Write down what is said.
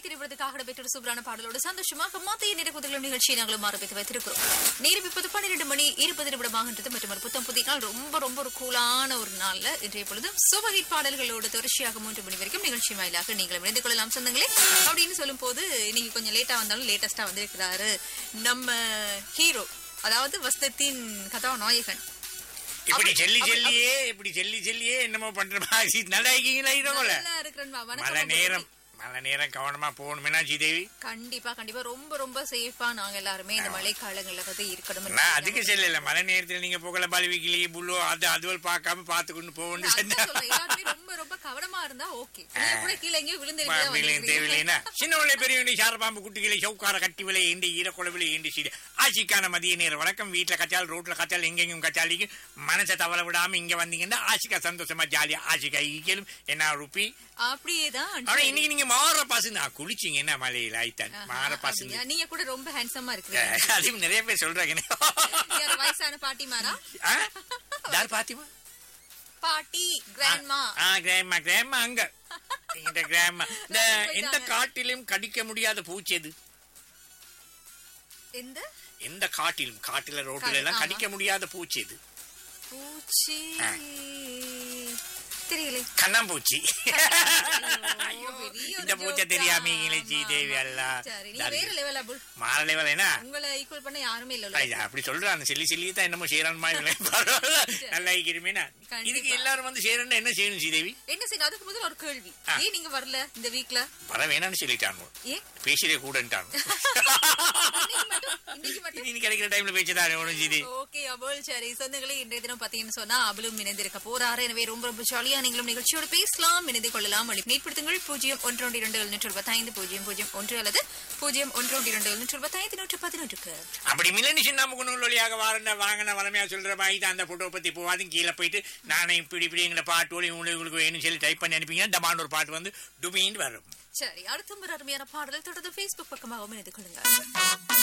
திரைப்படத்துக்காக இடம்பெற்ற ஒரு சூப்பரான பாடலோடு சந்தோஷமாக மத்திய நிறக்குதல்கள் நிகழ்ச்சியை நாங்களும் ஆரம்பித்து வைத்திருக்கிறோம் நேரம் இப்போது பன்னிரண்டு மணி இருபது நிமிடமாகின்றது மற்றும் ஒரு புத்தம் புதிய நாள் ரொம்ப ரொம்ப ஒரு கூலான ஒரு நாள்ல இன்றைய பொழுது சுபஹிட் பாடல்களோடு தொடர்ச்சியாக மூன்று மணி வரைக்கும் நிகழ்ச்சி வாயிலாக நீங்களும் இணைந்து கொள்ளலாம் சொந்தங்களே அப்படின்னு சொல்லும் போது நீங்க கொஞ்சம் லேட்டா வந்தாலும் லேட்டஸ்டா வந்திருக்கிறாரு நம்ம ஹீரோ அதாவது வஸ்தத்தின் கதாநாயகன் இப்படி அப்படி- செல்லி அப்படி- செல்லியே இப்படி செல்லி செல்லியே என்னமோ பண்ற மாதிரி நல்லா இருக்கீங்களா இரவுல நல்லா இருக்கிறேன் மழை வணக்கம் நேரம் மழை நேரம் கவனமா போகணுமே ஸ்ரீதேவி கண்டிப்பா கண்டிப்பா ரொம்ப ரொம்ப சேஃபா நாங்க எல்லாருமே இந்த மழை காலங்கள்ல வந்து இருக்கணும் நான் அதுக்கு செல்லல மழை நேரத்துல நீங்க போகல பல்விக்கிளி புல்லோ அது அதுவல் பார்க்காம பாத்துக்கொண்டு போகணும்னு அதான் சொன்னா சொல்றேன். எல்லாருமே ரொம்ப ரொம்ப கவனமா இருந்தா ஓகே கூட கீழே எங்கேயோ விலையும் தேவையில்லைனா சின்ன விலை பெரிய விலை சார பாம்பு குட்டிகளை சவுக்கார கட்டி விலை ஏண்டி ஈரக்குழ விலை ஏண்டி சீடு ஆட்சிக்கான மதிய நேரம் வணக்கம் வீட்டுல கச்சால் ரோட்ல கச்சால் எங்கெங்கும் கச்சாலிக்கு மனசை தவள விடாம இங்க வந்தீங்கன்னா ஆசிக்கா சந்தோஷமா ஜாலியா ஆசிக்கா ஈக்கலும் என்ன ருப்பி அப்படியேதான் ஆனா இன்னைக்கு நீங்க மாற பாசு நான் குளிச்சிங்க என்ன மலையில ஆயிட்டான் மாற பாசு அப்படியா? நீங்க கூட ரொம்ப ஹேண்ட்ஸமா இருக்கிறீங்க அதையும் நிறைய பேர் சொல்றாங்க யார் வயசான பாட்டி மாரா ஆ? யார் பாத்திமா பாட்டி கிராண்ட்மா ஆ கிராம கிராம அங்க இந்த கிராம இந்த எந்த காட்டிலும் கடிக்க முடியாத பூச்சி எது எந்த எந்த காட்டிலும் காட்டுல ரோட்டுல எல்லாம் ஆமா. கடிக்க முடியாத பூச்சி எது பூச்சி ஆ. தெரியல கண்ணாம்பூச்சி ஐயோ, பெரிய ஒரு இந்த பூச்சை joke தெரியாம தான். இங்கிலீஷ் ஆமா, தேவி ஆமா. எல்லாம் சரி நீங்க வேற லெவல் அபுல் மாற லெவல் என்ன உங்களை ஈக்குவல் பண்ண யாருமே இல்ல ஐயா, அப்படி சொல்றான் சொல்லி சொல்லி தான் என்னமோ செய்யறான் மாதிரி பரவாயில்ல. நல்லா இருக்கிறமேனா கண்டிப்பா. இதுக்கு எல்லாரும் வந்து செய்யறேன்னா என்ன செய்யணும் ஸ்ரீதேவி என்ன செய்யணும் அதுக்கு முதல்ல ஒரு கேள்வி ஆ. ஏன் நீங்க வரல இந்த வீக்ல வர வேணாம்னு சொல்லிட்டாங்க ஏன் பேசிடே கூடன்ட்டாங்க இன்னைக்கு மட்டும் இன்னைக்கு மட்டும் இனி கிடைக்கிற டைம்ல பேச்சுதான் ஒன்றும் செய்தி ஓகே அபுல் சரி சொந்தங்களே இன்றைய தினம் பாத்தீங்கன்னு சொன்னா அபுலும் இணைந்திருக்க போறாரு எனவே ரொம்ப ரொம்ப ஜாலியா நீங்களும் நிகழ்ச்சியோட பேசலாம் இணைந்து கொள்ளலாம் அழி நீட்படுத்துங்கள் பூஜ்ஜியம் ஒன்று ஒன்று இரண்டு எழுநூற்று இருபத்தைந்து பூஜ்ஜியம் பூஜ்ஜியம் ஒன்று அல்லது பூஜ்ஜியம் ஒன்று ஒன்று இரண்டு எழுநூற்று இருபத்தைந்து நூற்று பதினொன்றுக்கு அப்படி மில்லனி சின்ன முகநூல் வழியாக வாரண்ட வாங்கின வளமையா சொல்ற மாதிரி தான் அந்த போட்டோ பத்தி போவாதும் கீழே போயிட்டு நானே இப்படி இப்படி எங்களை பாட்டு ஒளி உங்களுக்கு உங்களுக்கு வேணும்னு சொல்லி டைப் பண்ணி அனுப்பிங்கன்னா டமாண்ட் ஒரு பாட்டு வந்து டுபின்னு வரும் சரி அடுத்த ஒரு அருமையான பாடல் தொடர்ந்து Facebook பக்கமாகவும் இணைந்து கொள்ளுங்க